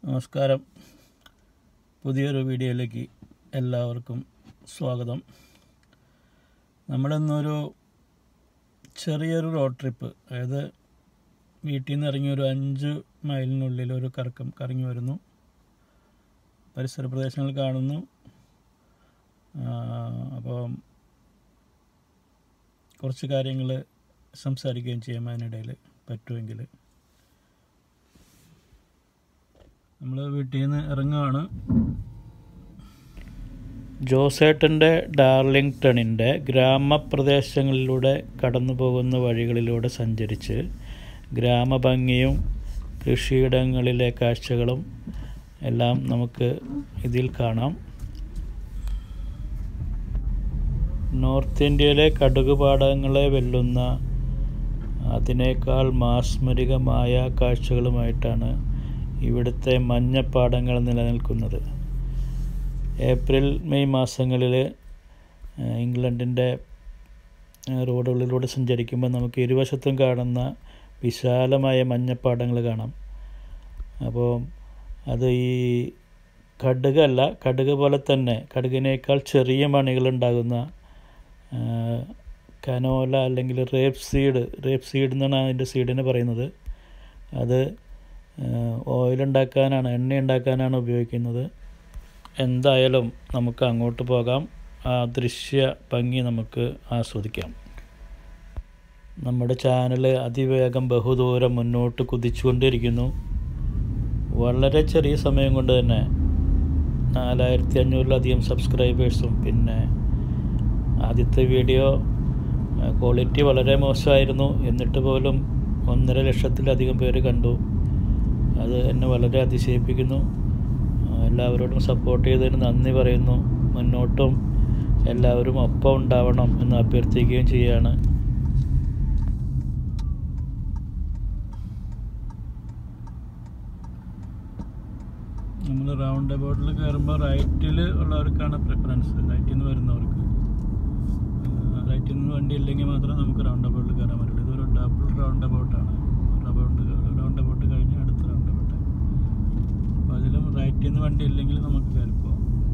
നമസ്കാരം പുതിയൊരു വീഡിയോയിലേക്ക് എല്ലാവർക്കും സ്വാഗതം നമ്മളിന്നൊരു ചെറിയൊരു റോഡ് ട്രിപ്പ് അതായത് വീട്ടിൽ നിന്ന് ഇറങ്ങി ഒരു അഞ്ച് മൈലിനുള്ളിൽ ഒരു കറക്കം കറങ്ങി വരുന്നു പരിസര പ്രദേശങ്ങൾ കാണുന്നു അപ്പോൾ കുറച്ച് കാര്യങ്ങൾ സംസാരിക്കുകയും ചെയ്യാം അതിനിടയിൽ പറ്റുമെങ്കിൽ നമ്മൾ വീട്ടിൽ നിന്ന് ഇറങ്ങുകയാണ് ജോസേട്ടൻ്റെ ഡാർലിംഗ്ടണിൻ്റെ ഗ്രാമപ്രദേശങ്ങളിലൂടെ കടന്നു പോകുന്ന വഴികളിലൂടെ സഞ്ചരിച്ച് ഗ്രാമഭംഗിയും കൃഷിയിടങ്ങളിലെ കാഴ്ചകളും എല്ലാം നമുക്ക് ഇതിൽ കാണാം നോർത്ത് ഇന്ത്യയിലെ കടുകുപാടങ്ങളെ വെല്ലുന്ന അതിനേക്കാൾ മാസ്മരികമായ കാഴ്ചകളുമായിട്ടാണ് ഇവിടുത്തെ മഞ്ഞപ്പാടങ്ങൾ നിലനിൽക്കുന്നത് ഏപ്രിൽ മെയ് മാസങ്ങളിൽ ഇംഗ്ലണ്ടിൻ്റെ റോഡുകളിലൂടെ സഞ്ചരിക്കുമ്പോൾ നമുക്ക് ഇരുവശത്തും കാണുന്ന വിശാലമായ മഞ്ഞപ്പാടങ്ങൾ കാണാം അപ്പോൾ അത് ഈ കടുകല്ല കടുക് പോലെ തന്നെ കടുകിനേക്കാൾ ചെറിയ മണികളുണ്ടാകുന്ന കനോല അല്ലെങ്കിൽ റേപ്പ് സീഡ് റേപ്പ് സീഡ് എന്നാണ് അതിൻ്റെ സീഡിന് പറയുന്നത് അത് ഓയിലുണ്ടാക്കാനാണ് എണ്ണ ഉണ്ടാക്കാനാണ് ഉപയോഗിക്കുന്നത് എന്തായാലും നമുക്ക് അങ്ങോട്ട് പോകാം ആ ദൃശ്യ ഭംഗി നമുക്ക് ആസ്വദിക്കാം നമ്മുടെ ചാനൽ അതിവേഗം ബഹുദൂരം മുന്നോട്ട് കുതിച്ചുകൊണ്ടിരിക്കുന്നു വളരെ ചെറിയ സമയം കൊണ്ട് തന്നെ നാലായിരത്തി അഞ്ഞൂറിലധികം സബ്സ്ക്രൈബേഴ്സും പിന്നെ ആദ്യത്തെ വീഡിയോ ക്വാളിറ്റി വളരെ മോശമായിരുന്നു എന്നിട്ട് പോലും ഒന്നര ലക്ഷത്തിലധികം പേര് കണ്ടു അത് എന്നെ വളരെ അതിശയിപ്പിക്കുന്നു എല്ലാവരോടും സപ്പോർട്ട് ചെയ്തതിന് നന്ദി പറയുന്നു മുന്നോട്ടും എല്ലാവരും ഒപ്പം ഉണ്ടാവണം എന്ന് അഭ്യർത്ഥിക്കുകയും ചെയ്യുകയാണ് നമ്മൾ റൗണ്ട് അബൌട്ടിൽ കയറുമ്പോൾ റൈറ്റിൽ ഉള്ളവർക്കാണ് പ്രിഫറൻസ് റൈറ്റിൽ നിന്ന് വരുന്നവർക്ക് റൈറ്റിൽ നിന്ന് വണ്ടി ഇല്ലെങ്കിൽ മാത്രമേ നമുക്ക് റൗണ്ട് അബൌട്ടിൽ കയറാൻ പറ്റുള്ളൂ ഇതൊരു ഡബിൾ റൗണ്ട് അബൌട്ടാണ് റൗണ്ട് റൗണ്ട് അബൌട്ട് കഴിഞ്ഞ് അടുത്ത റൗണ്ട് അബൌട്ട് അപ്പോൾ അതിലും റൈറ്റിൽ നിന്ന് വണ്ടി ഇല്ലെങ്കിൽ നമുക്ക് കയറിപ്പോവാം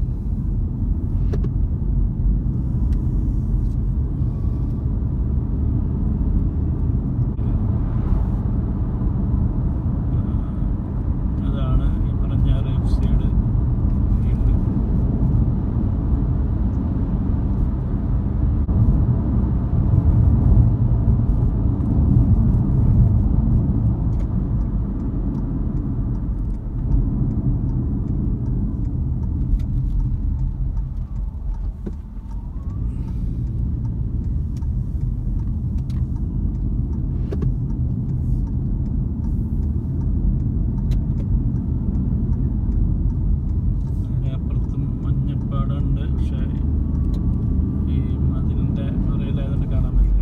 അതാണ് ഈ പറഞ്ഞ റൈറ്റ് സൈഡ് അപ്പുറത്തും മഞ്ഞപ്പാടുണ്ട് പക്ഷേ ഈ മതിലിൻ്റെ മറയിലായതുകൊണ്ട് കാണാൻ പറ്റില്ല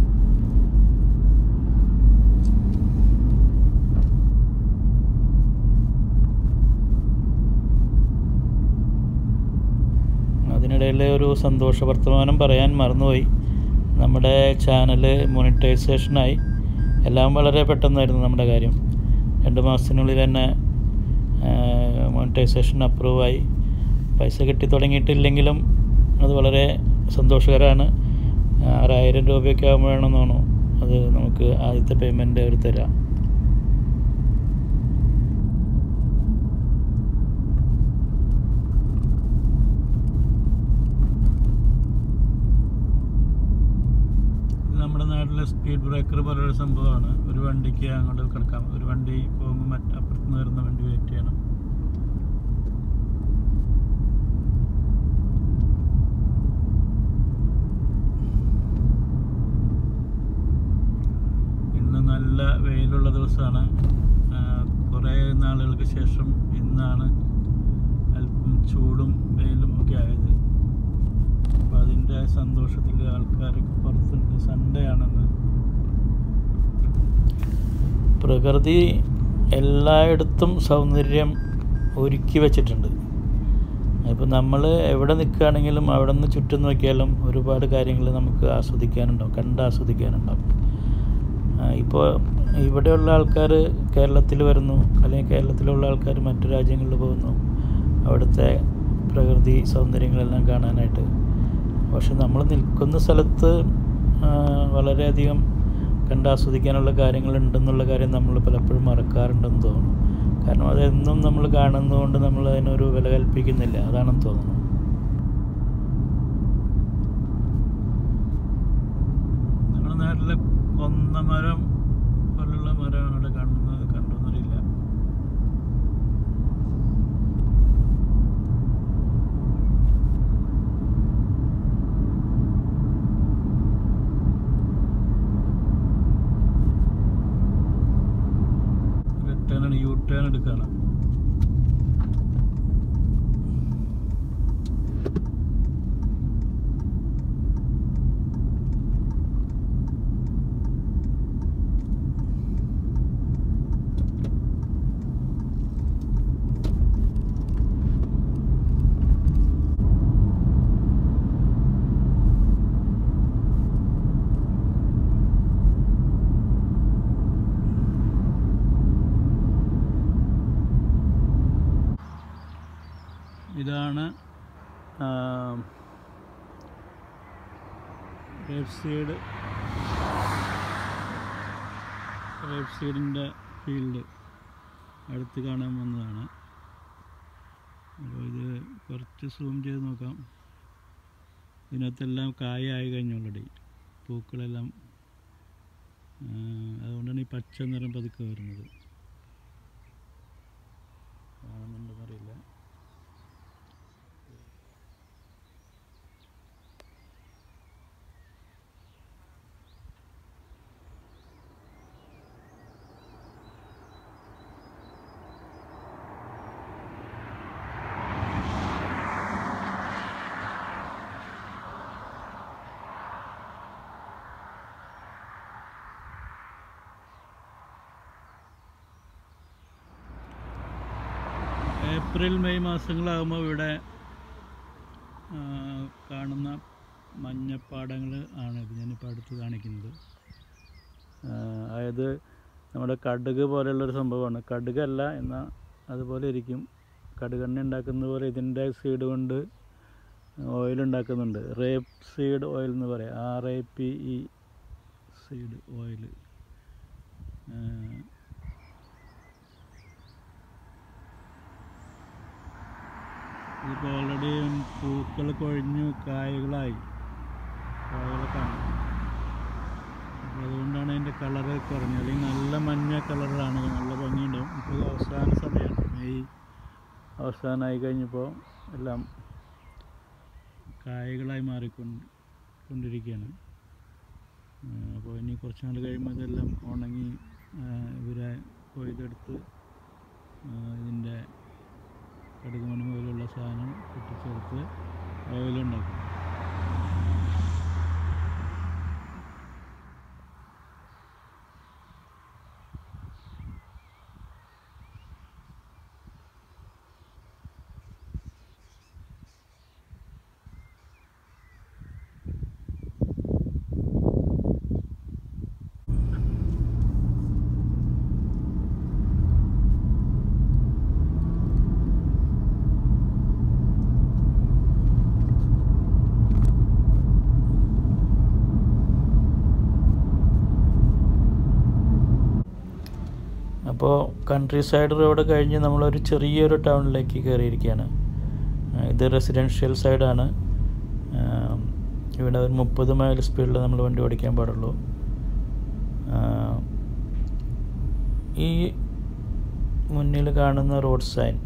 അതിനിടയിൽ ഒരു സന്തോഷ വർത്തമാനം പറയാൻ മറന്നുപോയി നമ്മുടെ ചാനൽ മോണിറ്റൈസേഷനായി എല്ലാം വളരെ പെട്ടെന്നായിരുന്നു നമ്മുടെ കാര്യം രണ്ട് മാസത്തിനുള്ളിൽ തന്നെ മോണിറ്റൈസേഷൻ അപ്രൂവായി പൈസ കിട്ടി തുടങ്ങിയിട്ടില്ലെങ്കിലും അത് വളരെ സന്തോഷകരമാണ് ആറായിരം രൂപയൊക്കെ ആകുമ്പോഴാണെന്ന് തോന്നുന്നു അത് നമുക്ക് ആദ്യത്തെ പേയ്മെൻറ്റ് അവർ തരാം നമ്മുടെ നാട്ടിലെ സ്പീഡ് ബ്രേക്കർ പോലൊരു സംഭവമാണ് ഒരു വണ്ടിക്ക് അങ്ങോട്ട് കിടക്കാം ഒരു വണ്ടി പോകുമ്പോൾ മറ്റ് അപ്പുറത്ത് നിന്ന് വരുന്ന വണ്ടി വെയിറ്റ് ചെയ്യണം ഇന്ന് നല്ല വെയിലുള്ള ദിവസമാണ് കുറേ നാളുകൾക്ക് ശേഷം ഇന്നാണ് അല്പം ചൂടും വെയിലും ഒക്കെ ആയത് അപ്പോൾ അതിൻ്റെ സന്തോഷത്തിൽ ആൾക്കാരൊക്കെ പുറത്തുണ്ട് സൺഡേ ആണെന്ന് പ്രകൃതി എല്ലായിടത്തും സൗന്ദര്യം ഒരുക്കി വച്ചിട്ടുണ്ട് അപ്പോൾ നമ്മൾ എവിടെ നിൽക്കുകയാണെങ്കിലും അവിടെ നിന്ന് ചുറ്റും നോക്കിയാലും ഒരുപാട് കാര്യങ്ങൾ നമുക്ക് ആസ്വദിക്കാനുണ്ടാവും കണ്ട് ആസ്വദിക്കാനുണ്ടാവും ഇപ്പോൾ ഇവിടെയുള്ള ആൾക്കാർ കേരളത്തിൽ വരുന്നു അല്ലെങ്കിൽ കേരളത്തിലുള്ള ആൾക്കാർ മറ്റു രാജ്യങ്ങളിൽ പോകുന്നു അവിടുത്തെ പ്രകൃതി സൗന്ദര്യങ്ങളെല്ലാം കാണാനായിട്ട് പക്ഷെ നമ്മൾ നിൽക്കുന്ന സ്ഥലത്ത് ആ, വളരെയധികം കണ്ടാസ്വദിക്കാനുള്ള കാര്യങ്ങളുണ്ടെന്നുള്ള കാര്യം നമ്മൾ പലപ്പോഴും മറക്കാറുണ്ടെന്ന് തോന്നുന്നു കാരണം അതെന്നും നമ്മൾ കാണുന്നതുകൊണ്ട് നമ്മൾ അതിനൊരു വില കൽപ്പിക്കുന്നില്ല അതാണെന്ന് തോന്നുന്നു നമ്മുടെ നാട്ടിലെ കൊന്ന മരം പോലുള്ള മരമാണ് ഇവിടെ കാണുന്നത് കണ്ടെന്നറിയില്ല ടേൺ യു ടേൺ എടുക്കാണ് ഇതാണ് റേപ്പ് സീഡ് റേപ്പ് സീഡിൻ്റെ ഫീൽഡ് അടുത്ത് കാണാൻ വന്നതാണ് അപ്പോൾ ഇത് കുറച്ച് സൂം ചെയ്ത് നോക്കാം ഇതിനകത്തെല്ലാം കായായി കഴിഞ്ഞു ഓൾറെഡി പൂക്കളെല്ലാം ആ, അതുകൊണ്ടാണ് ഈ പച്ച നിറം പതുക്കെ വരുന്നത് കാണുന്നുണ്ടെന്നറിയില്ല ഏപ്രിൽ മെയ് മാസങ്ങളാകുമ്പോൾ ഇവിടെ ആ, കാണുന്ന മഞ്ഞപ്പാടങ്ങൾ ആണ് ഇത് ഞാനിപ്പോൾ അടുത്ത് കാണിക്കുന്നത് ആ, അതായത് നമ്മുടെ കടുക് പോലെയുള്ളൊരു സംഭവമാണ് കടുകല്ല എന്നാൽ അതുപോലെ ഇരിക്കും കടുകെണ്ണ ഉണ്ടാക്കുന്ന പോലെ ഇതിൻ്റെ സീഡ് കൊണ്ട് ഓയിൽ ഉണ്ടാക്കുന്നുണ്ട് റേപ്പ് സീഡ് ഓയിൽ എന്ന് പറയാം R A P E seed oil ഇതിപ്പോൾ ഓൾറെഡി പൂക്കൾ കൊഴിഞ്ഞു കായകളായി കായകളൊക്കെ ആണ് അപ്പോൾ അതുകൊണ്ടാണ് അതിൻ്റെ കളറ് കുറഞ്ഞത് അല്ലെങ്കിൽ നല്ല മഞ്ഞ കളറിലാണ് നല്ല ഭംഗിയുണ്ടാവും ഇപ്പോൾ ഇത് അവസാന സമയമാണ് മെയ് അവസാനമായി കഴിഞ്ഞപ്പോൾ എല്ലാം കായകളായി മാറിക്കൊണ്ട് കൊണ്ടിരിക്കുകയാണ് ആ, അപ്പോൾ ഇനി കുറച്ച് നാൾ കഴിയുമ്പോൾ ഇതെല്ലാം ഉണങ്ങി ആ, ഇവരെ കൊയ്തെടുത്ത് ആ, ഇതിൻ്റെ കടുകുമണി പോലുള്ള സാധനം പൊട്ടിച്ചെടുത്ത് ഓയിലുണ്ടാക്കും അപ്പോൾ കൺട്രി സൈഡ് റോഡ് കഴിഞ്ഞ് നമ്മളൊരു ചെറിയൊരു ടൗണിലേക്ക് കയറിയിരിക്കുകയാണ് ആ, ഇത് റെസിഡൻഷ്യൽ സൈഡാണ് ആ, ഇവിടെ ഒരു മുപ്പത് മൈൽ സ്പീഡിൽ നമ്മൾ വണ്ടി ഓടിക്കാൻ പാടുള്ളൂ ആ, ഈ മുന്നിൽ കാണുന്ന റോഡ് സൈൻ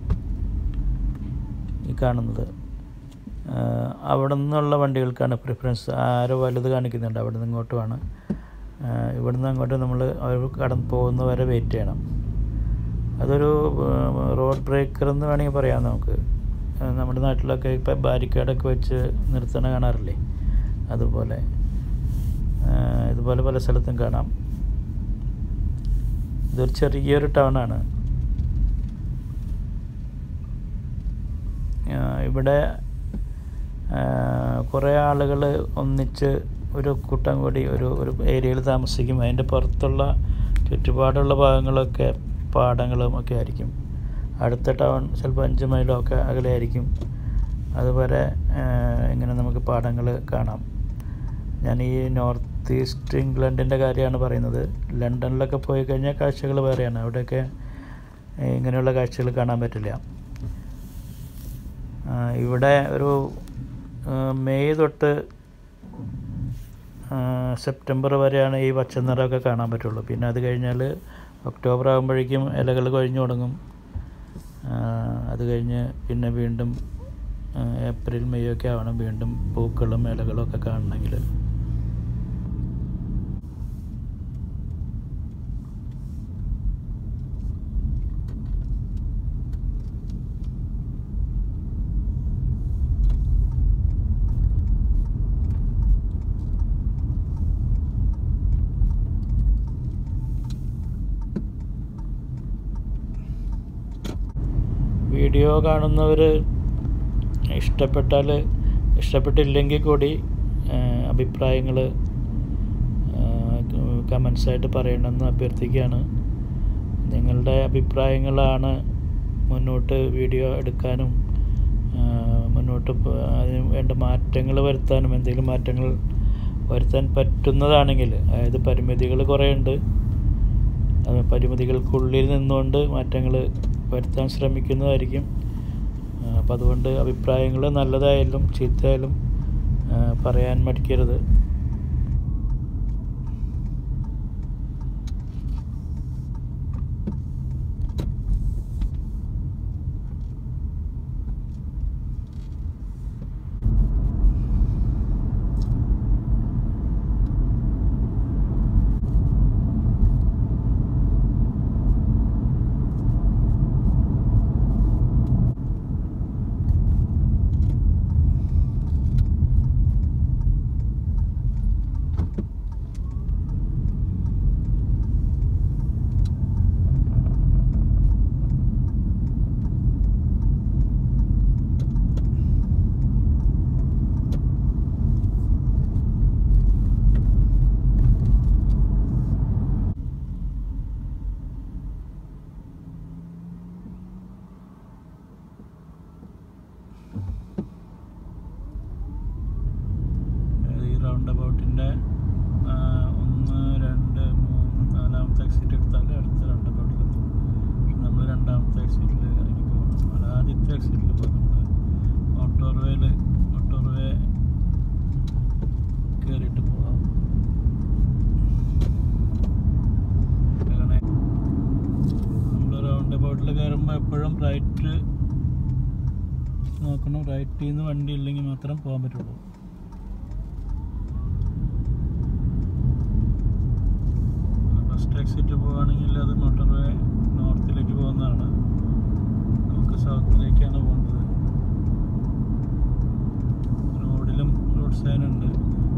ഈ കാണുന്നത് ആ, അവിടെ നിന്നുള്ള വണ്ടികൾക്കാണ് പ്രിഫറൻസ് ആരോ വലുത് കാണിക്കുന്നുണ്ട് അവിടെ നിന്ന് ഇങ്ങോട്ടുമാണ് ആ, ഇവിടുന്ന് അങ്ങോട്ട് നമ്മൾ അവർ കടന്ന് പോകുന്നവരെ വെയിറ്റ് ചെയ്യണം അതൊരു റോഡ് ബ്രേക്കർ എന്ന് വേണമെങ്കിൽ പറയാം നമുക്ക് ആ, നമ്മുടെ നാട്ടിലൊക്കെ ഇപ്പം ബാരിക്കേഡൊക്കെ വെച്ച് നിർത്തണ കാണാറില്ലേ അതുപോലെ ആ, ഇതുപോലെ പല സ്ഥലത്തും കാണാം ഇതൊരു ചെറിയൊരു ടൗണാണ് ഇവിടെ കുറേ ആളുകൾ ഒന്നിച്ച് ഒരു കൂട്ടം കൂടി ഒരു ഒരു ഏരിയയിൽ താമസിക്കും അതിൻ്റെ പുറത്തുള്ള ചുറ്റുപാടുള്ള ഭാഗങ്ങളൊക്കെ പാടങ്ങളും ഒക്കെ ആയിരിക്കും അടുത്ത ടൗൺ ചിലപ്പോൾ അഞ്ച് മൈലോ ഒക്കെ അകലെ ആയിരിക്കും അതുപോലെ ഇങ്ങനെ നമുക്ക് പാടങ്ങൾ കാണാം ഞാൻ ഈ നോർത്ത് ഈസ്റ്റ് ഇംഗ്ലണ്ടിൻ്റെ കാര്യമാണ് പറയുന്നത് ലണ്ടനിലൊക്കെ പോയി കഴിഞ്ഞാൽ കാഴ്ചകൾ വേറെയാണ് അവിടെയൊക്കെ ഇങ്ങനെയുള്ള കാഴ്ചകൾ കാണാൻ പറ്റില്ല ആ, ഇവിടെ ഒരു ആ, മെയ് തൊട്ട് ആ, സെപ്റ്റംബർ വരെയാണ് ഈ പച്ചനിറമൊക്കെ കാണാൻ പറ്റുള്ളൂ പിന്നെ അത് കഴിഞ്ഞാൽ ഒക്ടോബർ ആകുമ്പോഴേക്കും ഇലകൾ കൊഴിഞ്ഞു തുടങ്ങും ആ, അത് കഴിഞ്ഞ് പിന്നെ വീണ്ടും ആ, ഏപ്രിൽ മെയ് ഒക്കെ ആവണം വീണ്ടും പൂക്കളും ഇലകളും ഒക്കെ കാണണമെങ്കിൽ വീഡിയോ കാണുന്നവർ ഇഷ്ടപ്പെട്ടാൽ ഇഷ്ടപ്പെട്ടില്ലെങ്കിൽ കൂടി അഭിപ്രായങ്ങൾ കമൻസായിട്ട് പറയണമെന്ന് അഭ്യർത്ഥിക്കുകയാണ് നിങ്ങളുടെ അഭിപ്രായങ്ങളാണ് മുന്നോട്ട് വീഡിയോ എടുക്കാനും ആ, മുന്നോട്ട് പോ- അതിന് വേണ്ട മാറ്റങ്ങൾ വരുത്താനും എന്തെങ്കിലും മാറ്റങ്ങൾ വരുത്താൻ പറ്റുന്നതാണെങ്കിൽ അതായത് പരിമിതികൾ കുറേ ഉണ്ട് അത് പരിമിതികൾക്കുള്ളിൽ നിന്നുകൊണ്ട് മാറ്റങ്ങൾ വരുത്താൻ ശ്രമിക്കുന്നതായിരിക്കും അപ്പം അതുകൊണ്ട് അഭിപ്രായങ്ങൾ നല്ലതായാലും ചീത്തയായാലും ആ, പറയാൻ മടിക്കരുത് അതായത് ഈ റൗണ്ട് അബൌട്ടിൻ്റെ ഒന്ന് രണ്ട് മൂന്ന് നാലാമത്തെ എക്സിറ്റ് എടുത്താൽ അടുത്ത റൗണ്ട് അബൌട്ടിലെത്തും പക്ഷെ നമ്മൾ രണ്ടാമത്തെ എക്സിറ്റിൽ ഇറങ്ങി പോകണം അല്ല ആദ്യത്തെ എക്സിറ്റിൽ പോകും നമ്മൾ മോട്ടോർവേയിൽ മോട്ടോർവേ കയറിയിട്ട് പോകാം അങ്ങനെ നമ്മൾ റൗണ്ട് അബൌട്ടിൽ കയറുമ്പോൾ എപ്പോഴും റൈറ്റ് നോക്കണം റൈറ്റിൽ നിന്ന് വണ്ടി ഇല്ലെങ്കിൽ മാത്രം പോകാൻ പറ്റുള്ളൂ ഫസ്റ്റ് എക്സിറ്റ് പോവുകയാണെങ്കിൽ അത് മോട്ടോർവേ നോർത്തിലേക്ക് പോകുന്നതാണ് നമുക്ക് സൗത്തിലേക്കാണ് പോകേണ്ടത് റോഡിലും റോഡ് സൈൻ ഉണ്ട്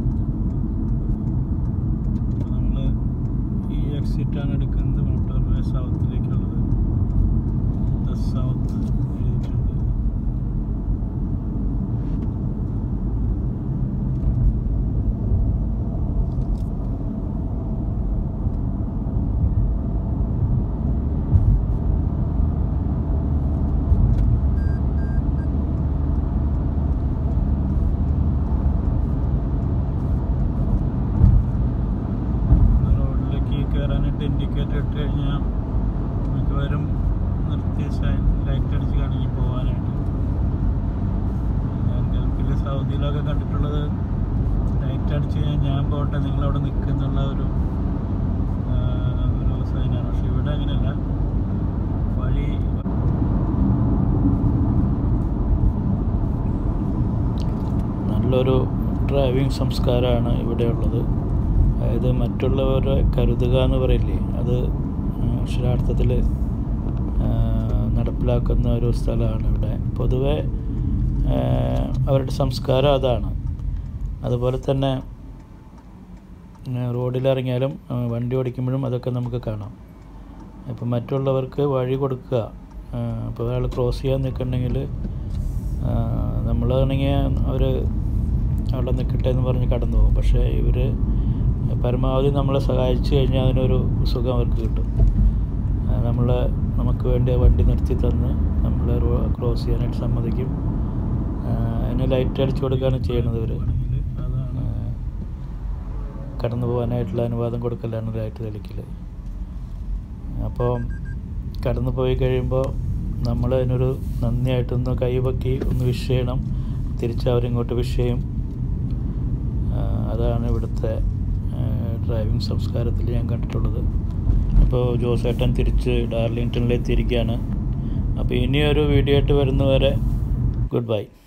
നമ്മൾ ഈ എക്സിറ്റാണ് എടുക്കുന്നത് മോട്ടോർവേ സൗത്തിലേക്കുള്ളത് സൗത്ത് എഴുതിയിട്ടുണ്ട് റോഡിലേക്ക് കയറാനായിട്ട് ഇൻഡിക്കേറ്റർ ഇട്ട് കഴിഞ്ഞാൽ നമുക്ക് വരും നിർത്തി സൈൻ ലൈറ്റ് അടിച്ച് കാണിക്കും പോകാനായിട്ട് ഞാൻ ഗൾഫിൽ സൗദിയിലൊക്കെ കണ്ടിട്ടുള്ളത് ലൈറ്റ് അടിച്ച് കഴിഞ്ഞാൽ ഞാൻ പോട്ടെ നിങ്ങളവിടെ നിൽക്കുന്നുള്ള ഒരു ആ, ഒരു സൈനാണ് പക്ഷെ ഇവിടെ അങ്ങനെയല്ല വഴി നല്ലൊരു ഡ്രൈവിംഗ് സംസ്കാരമാണ് ഇവിടെയുള്ളത് അതായത് മറ്റുള്ളവരെ കരുതുക എന്ന് പറയില്ലേ അത് അക്ഷരാർത്ഥത്തിൽ നടപ്പിലാക്കുന്ന ഒരു സ്ഥലമാണ് ഇവിടെ പൊതുവെ ആ, അവരുടെ സംസ്കാരം അതാണ് അതുപോലെ തന്നെ ആ, റോഡിലിറങ്ങിയാലും ആ, വണ്ടി ഓടിക്കുമ്പോഴും അതൊക്കെ നമുക്ക് കാണാം ഇപ്പം മറ്റുള്ളവർക്ക് വഴി കൊടുക്കുക ഇപ്പോൾ ഒരാൾ ക്രോസ് ചെയ്യാൻ നിൽക്കുന്നുണ്ടെങ്കിൽ നമ്മളാണെങ്കിൽ അവർ അവിടെ നിൽക്കട്ടെ എന്ന് പറഞ്ഞ് കടന്നു പോകും പക്ഷേ ഇവർ പരമാവധി നമ്മളെ സഹായിച്ചു കഴിഞ്ഞാൽ അതിനൊരു സുഖം അവർക്ക് കിട്ടും നമ്മൾ നമുക്ക് വേണ്ടി ആ വണ്ടി നിർത്തി തന്ന് നമ്മൾ ക്രോസ് ചെയ്യാനായിട്ട് സമ്മതിക്കും ആ, അതിന് ലൈറ്റ് അടിച്ചു കൊടുക്കുകയാണ് ചെയ്യണത് ഇവർ കടന്നു പോകാനായിട്ടുള്ള അനുവാദം കൊടുക്കലാണ് ലൈറ്റ് തെളിക്കൽ അപ്പോൾ കടന്നു പോയി കഴിയുമ്പോൾ നമ്മൾ അതിനൊരു നന്ദിയായിട്ടൊന്ന് കൈപൊക്കി ഒന്ന് വിഷ് ചെയ്യണം തിരിച്ച് അവരിങ്ങോട്ട് വിഷ് ചെയ്യും ആ, അതാണ് ഇവിടുത്തെ ഡ്രൈവിംഗ് സംസ്കാരത്തിൽ ഞാൻ കണ്ടിട്ടുള്ളത് അപ്പോൾ ജോസേട്ടൻ തിരിച്ച് ഡാർലിങ്ടണിലെത്തിയിരിക്കുകയാണ് അപ്പോൾ ഇനിയൊരു വീഡിയോ ആയിട്ട് വരുന്നവരെ ഗുഡ് ബൈ